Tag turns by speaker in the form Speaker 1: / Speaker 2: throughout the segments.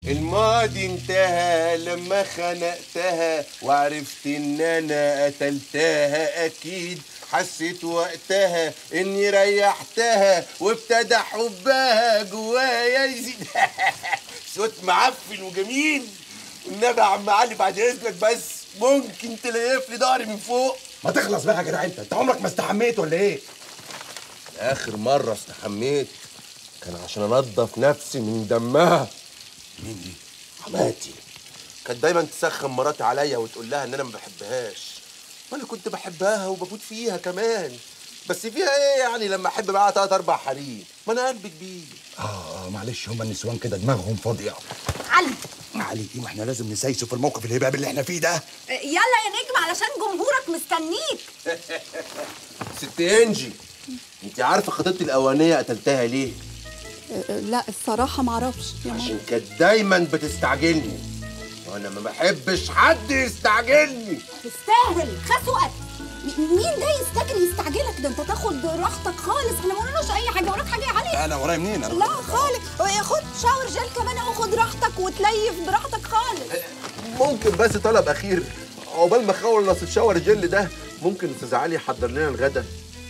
Speaker 1: الماضي انتهى لما خنقتها وعرفت ان انا قتلتها اكيد حسيت وقتها اني ريحتها وابتدى حبها جوايا يزيد صوت معفن وجميل والنبي يا عم علي بعد اذنك بس ممكن تليف لي ضهري من فوق
Speaker 2: ما تخلص بقى يا جدع انت انت عمرك ما استحميت ولا ايه
Speaker 1: اخر مره استحميت كان عشان انضف نفسي من دمها
Speaker 2: مين دي
Speaker 1: حماتي كانت دايما تسخن مراتي عليا وتقول لها ان انا ما بحبهاش وانا كنت بحبها وبموت فيها كمان بس فيها ايه يعني لما احب معاها تلات اربع حريم ما انا قلبي كبير
Speaker 2: اه اه معلش هما النسوان كده دماغهم فاضيه
Speaker 3: علي
Speaker 2: علي دي ما احنا لازم نسايسه في الموقف الهباب اللي احنا فيه ده
Speaker 3: يلا يا نجم علشان جمهورك مستنيك
Speaker 1: ست انجي انت عارفه خطيبتي الاولانيه قتلتها ليه
Speaker 4: لا الصراحة معرفش يا ماما
Speaker 1: عشان كانت دايما بتستعجلني وانا ما بحبش حد يستعجلني
Speaker 3: تستاهل خسوقك م- مين ده يستاهل يستعجلك ده انت تاخد راحتك خالص احنا ما وراناش اي حاجه وراك حاجه يا علي
Speaker 2: انا ورايا منين
Speaker 3: لا خالص خد شاور جل كمان او خد راحتك وتليف براحتك خالص
Speaker 1: ممكن بس طلب اخير عقبال ما اخلص الشاور جل ده ممكن استاذ علي يحضر لنا الغدا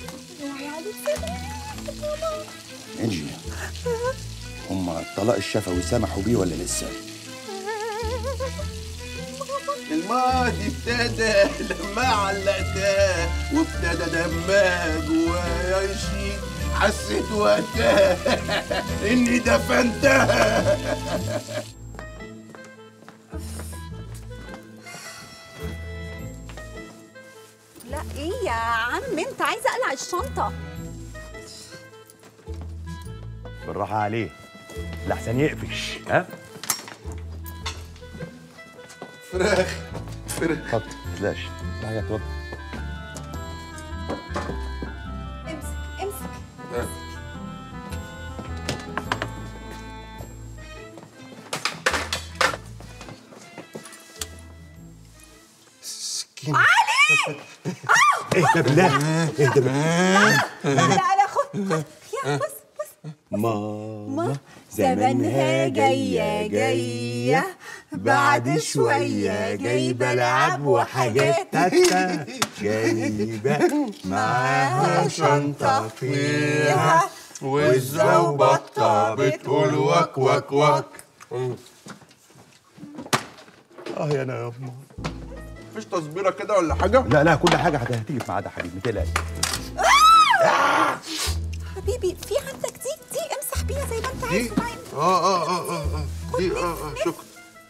Speaker 2: انجي هما الطلاق الشفوي سمحوا بيه ولا لسه
Speaker 1: الماضي ابتدى لما علقتها وابتدى دمها جوايا يشيل حسيت وقتها اني دفنتها
Speaker 3: لا ايه يا عم انت عايزه اقلع الشنطه
Speaker 5: بالراحة عليه لحسن يقفش ها
Speaker 1: فراخ فراخ
Speaker 2: اتفضل ما تقلقش لا حاجه اتفضل
Speaker 3: امسك امسك
Speaker 1: سكين
Speaker 2: اهدى بالله اهدى بالله
Speaker 3: لا لا لا خد خد يا بص بص
Speaker 2: ماما
Speaker 3: زمانها جاية جاية بعد شوية جايبة لعب وحاجات
Speaker 2: تاتا جايبة معاها شنطة فيها
Speaker 1: والزوبطة بتقول وك وك وك
Speaker 2: اه يا انا يا امه
Speaker 1: مفيش تصبيره كده ولا حاجه
Speaker 2: لا لا كل حاجه هتيجي في ميعادها حبيبي ما تقلقش
Speaker 3: حبيبي في عندك دي دي امسح بيها زي ما انت
Speaker 1: دي
Speaker 3: عايز معايا.
Speaker 1: اه اه اه اه اه دي اه اه شكرا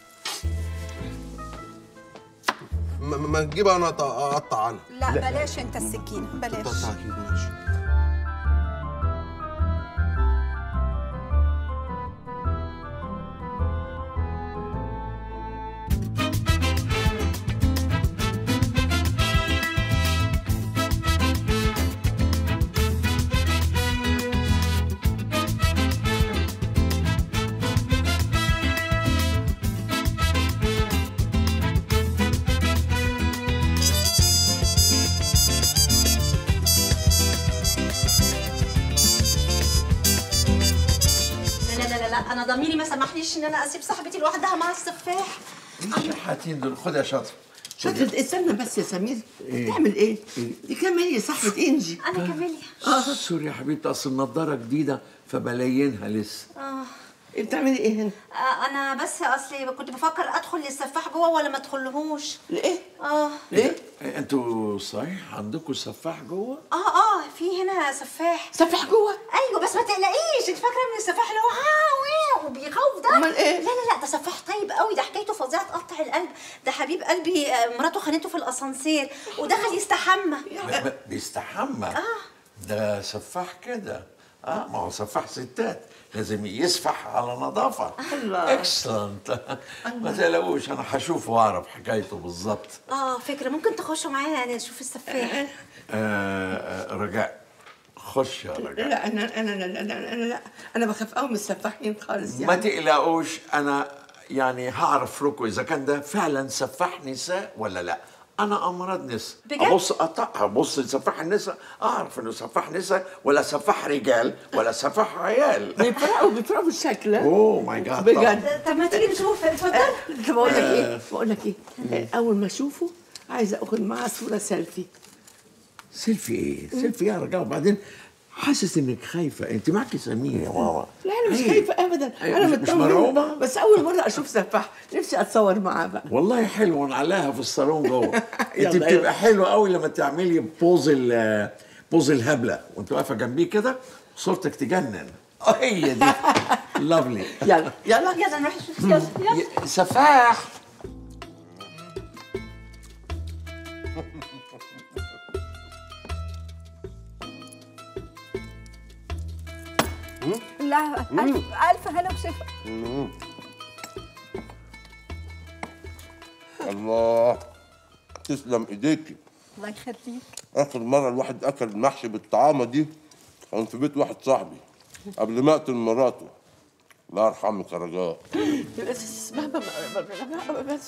Speaker 1: ما ما تجيبها انا أقطع- اقطع انا
Speaker 3: لا بلاش انت السكينة بلاش
Speaker 1: قطع اكيد ماشي
Speaker 6: لا لا لا لا انا ضميري ما سمحليش ان انا اسيب صاحبتي لوحدها مع السفاح
Speaker 7: شحاتين دول خد يا شاطر
Speaker 8: شاطر استنى بس يا سمير بتعمل ايه؟ دي كمان صاحبة انجي
Speaker 6: انا كاميليا
Speaker 7: اه سوري يا حبيبتي اصل النضاره جديده فبلاينها لسه
Speaker 8: إيه بتعملي ايه هنا؟
Speaker 6: آه انا بس اصلي كنت بفكر ادخل للسفاح جوه ولا ما ادخلهوش
Speaker 8: ليه؟
Speaker 6: اه
Speaker 8: ليه؟
Speaker 7: إيه، انتوا صحيح عندكم سفاح جوه؟
Speaker 6: اه اه في هنا سفاح
Speaker 8: سفاح جوه
Speaker 6: ايوه بس ما تقلقيش انت فاكره من السفاح اللي هو ها واه وبيخوف ده
Speaker 8: أمال إيه؟
Speaker 6: لا لا لا ده سفاح طيب قوي ده حكايته فظيعه تقطع القلب ده حبيب قلبي آه، مراته خانته في الاسانسير ودخل يستحمى
Speaker 7: ب- ب- بيستحمى اه ده سفاح كده اه ما هو سفاح ستات لازم يسفح على نظافه
Speaker 8: الله.
Speaker 7: اكسلنت ما تقلقوش انا هشوف واعرف حكايته بالظبط
Speaker 6: اه فكره ممكن تخشوا معايا نشوف السفاح
Speaker 7: آه آه، رجاء خش يا رجاء
Speaker 8: لا انا انا لا لا انا لا انا بخاف قوي من السفاحين خالص
Speaker 7: ما
Speaker 8: يعني
Speaker 7: تقلقوش انا يعني هعرف لكم اذا كان ده فعلا سفاح نساء ولا لا انا امراض نسا
Speaker 6: بجد؟
Speaker 7: ابص أط- ابص لسفاح النسا اعرف انه سفاح نسا ولا سفاح رجال ولا سفاح عيال
Speaker 8: بيفرقوا بيفرقوا بالشكل ها؟
Speaker 7: اوه ماي جاد
Speaker 8: بجد
Speaker 6: طب ما تيجي نشوف اتفضل
Speaker 8: طب بقول لك ايه بقول لك ايه اول ما اشوفه عايزه اخد معاه صوره سيلفي
Speaker 7: سيلفي ايه؟ سيلفي يا رجال وبعدين حاسس انك خايفه انت معك سمير يا ماما
Speaker 8: لا انا مش
Speaker 7: أيوة.
Speaker 8: خايفه ابدا
Speaker 7: أيوة،
Speaker 8: انا
Speaker 7: مش- مش
Speaker 8: مطمنه
Speaker 7: مرعوبة؟
Speaker 8: بس اول مره اشوف سفاح نفسي اتصور معاه بقى
Speaker 7: والله حلو نعلقها في الصالون جوه انت
Speaker 8: يلا،
Speaker 7: بتبقى
Speaker 8: يلا.
Speaker 7: حلوه قوي لما تعملي بوز ال بوز الهبله وانت واقفه جنبيه كده صورتك تجنن اه هي دي لافلي
Speaker 8: يلا يلا
Speaker 6: يلا نروح نشوف يلا يلا
Speaker 7: سفاح
Speaker 4: لا ألف ألف هلا وشفا
Speaker 1: الله تسلم ايديكي
Speaker 4: الله يخليك
Speaker 1: اخر مره الواحد اكل المحشي بالطعامه دي كان في بيت واحد صاحبي قبل ما اقتل مراته الله يرحمك يا رجاء
Speaker 8: بس اسمع بس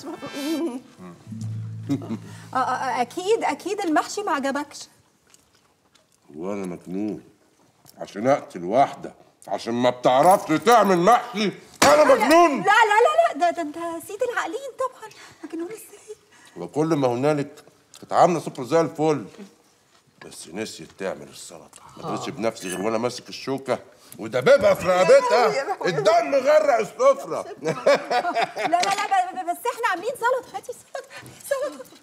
Speaker 4: آه، آه، آه، أكيد أكيد المحشي ما عجبكش
Speaker 1: وانا مجنون عشان اقتل واحده عشان ما بتعرفش تعمل محشي انا مجنون
Speaker 4: لا لا لا لا ده, ده أنت سيد العقلين طبعا مجنون إزاي
Speaker 1: وكل ما هنالك كانت عامله سفرة زي الفل بس نسيت تعمل السلطه ما قدرتش بنفسي غير وانا ماسك الشوكه ودبابها في رقبتها الدم غرق السفره
Speaker 4: لا لا لا ب- ب- بس احنا عاملين سلطه هاتي سلطه سلطه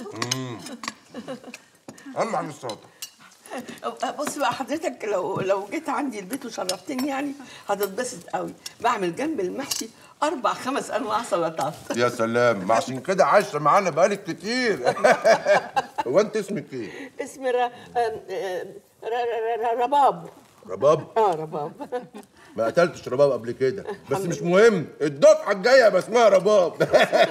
Speaker 1: اهم حاجه السلطه
Speaker 8: بص بقى حضرتك لو لو جيت عندي البيت وشرفتني يعني هتتبسط قوي بعمل جنب المحشي اربع خمس انواع سلطات
Speaker 1: يا سلام ما عشان كده عايشه معانا بقالك كتير هو انت اسمك ايه؟
Speaker 8: اسمي ر... آم، آم، ر... ر... ر... رباب
Speaker 1: رباب
Speaker 8: اه رباب
Speaker 1: ما قتلتش رباب قبل كده بس مش مهم الدفعه الجايه يبقى اسمها رباب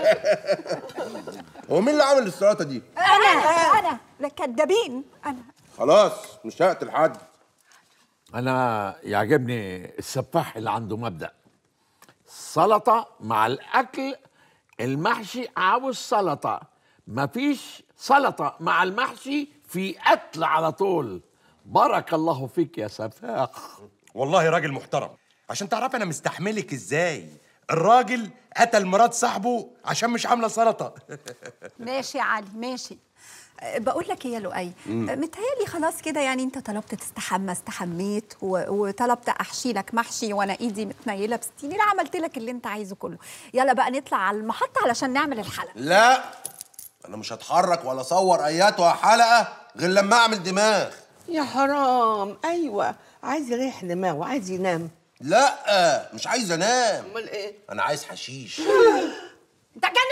Speaker 1: هو مين اللي عامل السلطه دي؟
Speaker 4: انا انا لا كدابين انا
Speaker 1: خلاص مش هقتل حد
Speaker 7: انا يعجبني السفاح اللي عنده مبدا سلطه مع الاكل المحشي عاوز سلطه مفيش سلطه مع المحشي في قتل على طول بارك الله فيك يا سفاح
Speaker 5: والله راجل محترم عشان تعرف انا مستحملك ازاي الراجل قتل مرات صاحبه عشان مش عامله سلطه
Speaker 4: ماشي يا علي ماشي أه، بقول لك ايه يا لؤي أه، متهيألي خلاص كده يعني انت طلبت تستحمى استحميت و... وطلبت احشي لك محشي وانا ايدي متنيله بستين لا عملت لك اللي انت عايزه كله يلا بقى نطلع على المحطه علشان نعمل الحلقه
Speaker 1: لا انا مش هتحرك ولا اصور اياتها حلقه غير لما اعمل دماغ
Speaker 8: يا حرام ايوه عايز يريح دماغه عايز ينام
Speaker 1: لا مش عايز انام
Speaker 8: امال ايه
Speaker 1: انا عايز حشيش
Speaker 4: انت جنن